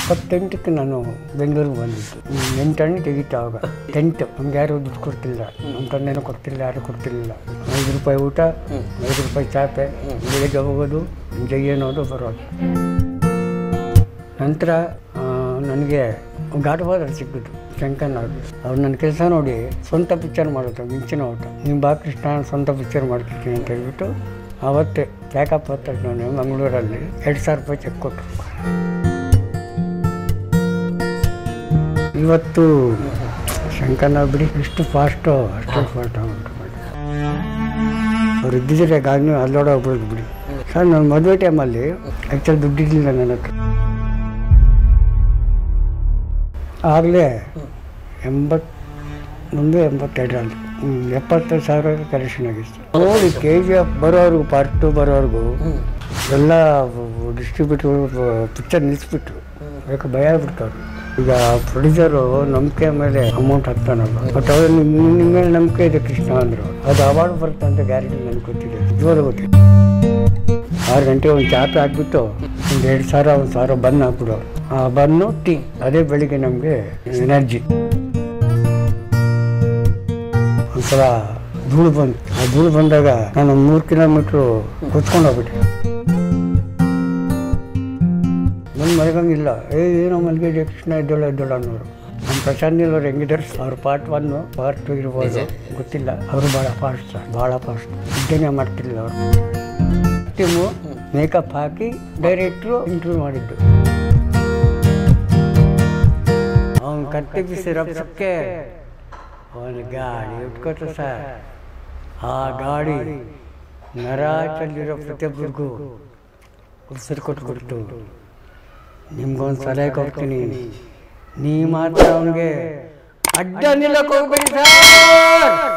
ಇಪ್ಪತ್ತೆಂಟಕ್ಕೆ ನಾನು ಬೆಂಗಳೂರಿಗೆ ಬಂದಿದ್ದು ಹ್ಮ್, ಎಂಟು ಹಣ್ಣು ತೆಗಿತು ಆವಾಗ ಟೆಂಟ್ ನಮ್ಗೆ ಯಾರು ದುಡ್ಡು ಕೊಡ್ತಿಲ್ಲ ನಮ್ಮ ತಂದೆನೂ ಕೊಡ್ತಿಲ್ಲ ಯಾರು ಕೊಡ್ತಿರ್ಲಿಲ್ಲ ಐದು ರೂಪಾಯಿ ಊಟ ಐದು ರೂಪಾಯಿ ಚಾಪೆ ಬೆಳಿಗ್ಗೆ ಹೋಗೋದು ಜೈ ಅನ್ನೋದು ಬರೋದು ನಂತರ ಆ, ನನಗೆ ಗಾಡ್ ಫಾದರ್ ಸಿಕ್ಕಿದ್ರು ಶಂಕರ್ ಅವರು ಅವ್ರು ನನ್ನ ಕೆಲಸ ನೋಡಿ ಸ್ವಂತ ಪಿಕ್ಚರ್ ಮಾಡೋದು ಮಿಂಚಿನ ಊಟ ನಿಮ್ಮ ಬಾ ಕೃಷ್ಣ ನಾನು ಸ್ವಂತ ಪಿಕ್ಚರ್ ಮಾಡ್ತಿರ್ತೀನಿ ಅಂತ ಹೇಳ್ಬಿಟ್ಟು ಆವತ್ತೇ ಪ್ಯಾಕಪ್ ಹತ್ತ ನಾನು ಮಂಗಳೂರಲ್ಲಿ ಎರಡು ಸಾವಿರ ರೂಪಾಯಿ ಚೆಕ್ ಕೊಟ್ಟರು ಇವತ್ತು ಶಂಕರ್ನ ಬಿಡಿ ಇಷ್ಟು ಫಾಸ್ಟು ಅಷ್ಟು ಫಾಸ್ಟ್ ಅವ್ರು ಇದ್ದಿದ್ರೆ ಗಾಡಿ ಅಲ್ಲೋಡೋಗ್ಬಿಡೋದು ಬಿಡಿ ಸರ್ ನನ್ನ ಮದುವೆ ಟೈಮಲ್ಲಿ ಆ್ಯಕ್ಚುಲಿ ದುಡ್ಡಿರಲಿಲ್ಲ ನನ್ನ ಹತ್ರ ಆಗಲೇ ಎಂಬತ್ತೊಂದು ಎಂಬತ್ತೆರಡರಲ್ಲಿ ಎಪ್ಪತ್ತೈದು ಸಾವಿರ ಕಲೆಕ್ಷನ್ ಆಗಿತ್ತು ನೋಡಿ ಕೆ ಜಿ ಎಫ್ ಬರೋರ್ಗು ಪಾರ್ಟ್ ಟು ಬರೋರ್ಗು ಎಲ್ಲ ಡಿಸ್ಟ್ರಿಬ್ಯೂಟರ್ ಪಿಕ್ಚರ್ ನಿಲ್ಲಿಸ್ಬಿಟ್ರು ಅದಕ್ಕೆ ಭಯ ಆಗ್ಬಿಡ್ತವ್ರು ಈಗ ಪ್ರೊಡ್ಯೂಸರು ನಂಬಿಕೆ ಮೇಲೆ ಅಮೌಂಟ್ ಹಾಕ್ತಾನಲ್ಲ ಬಟ್ ಅವ್ರು ನಿಮ್ಮ ನಿಮ್ಮ ಮೇಲೆ ನಂಬಿಕೆ ಇದೆ ಕೃಷ್ಣ ಅಂದರು ಅದು ಅವಾರ್ಡ್ ಬರುತ್ತೆ ಅಂತ ಗ್ಯಾರಂಟಿ ನನಗೆ ಗೊತ್ತಿದೆ ಜೋರು ಗೊತ್ತಿದೆ ಆರು ಗಂಟೆ ಒಂದು ಚಾಪೆ ಹಾಕ್ಬಿಟ್ಟು ಒಂದು ಎರಡು ಸಾವಿರ ಒಂದು ಸಾವಿರ ಬನ್ ಹಾಕ್ಬಿಡೋರು ಆ ಬನ್ನು ಟೀ ಅದೇ ಬೆಳಿಗ್ಗೆ ನಮಗೆ ಎನರ್ಜಿ ಒಂಥರ ಧೂಳು ಬಂತು ಆ ಧೂಳು ಬಂದಾಗ ನಾನು ಒಂದು ಮೂರು ಕಿಲೋಮೀಟ್ರು ಕೂತ್ಕೊಂಡು ಹೋಗ್ಬಿಟ್ಟೆ ನನ್ನ ಮಲಗಂಗಿಲ್ಲ ಏ ಏನೋ ಮಲಗಿದೆ ಕೃಷ್ಣ ಇದ್ದೋಳ ಇದ್ದೋಳ ಅನ್ನೋರು ನಮ್ಮ ಪ್ರಶಾಂತ್ ನೀಲ್ ಅವ್ರು ಹೆಂಗಿದ್ದಾರೆ ಅವ್ರ ಪಾರ್ಟ್ ಒನ್ನು ಪಾರ್ಟ್ ಟು ಇರ್ಬೋದು ಗೊತ್ತಿಲ್ಲ ಅವರು ಭಾಳ ಫಾಸ್ಟ್ ಭಾಳ ಫಾಸ್ಟ್ ನಿದ್ದೆನೇ ಮಾಡ್ತಿರ್ಲಿಲ್ಲ ಅವರು ಟೀಮು ಮೇಕಪ್ ಹಾಕಿ ಡೈರೆಕ್ಟ್ರು ಇಂಟರ್ವ್ಯೂ ಮಾಡಿದ್ದು ಅವನು ಕತ್ತೆ ಬಿಸಿ ರಪ್ಸಕ್ಕೆ ಅವನು ಗಾಡಿ ಉಟ್ಕೊತ ಸರ್ ಆ ಗಾಡಿ ನರಾಚಲ್ಲಿರೋ ಪ್ರತಿಯೊಬ್ಬರಿಗೂ ಉಸಿರು ಕೊಟ್ಬಿಡ್ತು ನಿಮ್ಗೊಂದು ಸಲಹೆ ಕೊಡ್ತೀನಿ ನೀ ಮಾತ್ರ ಅವನಿಗೆ ಅಡ್ಡ ನಿಲ್ಲಕ್ಕೆ ಹೋಗ್ಬೇಡಿ ಸರ್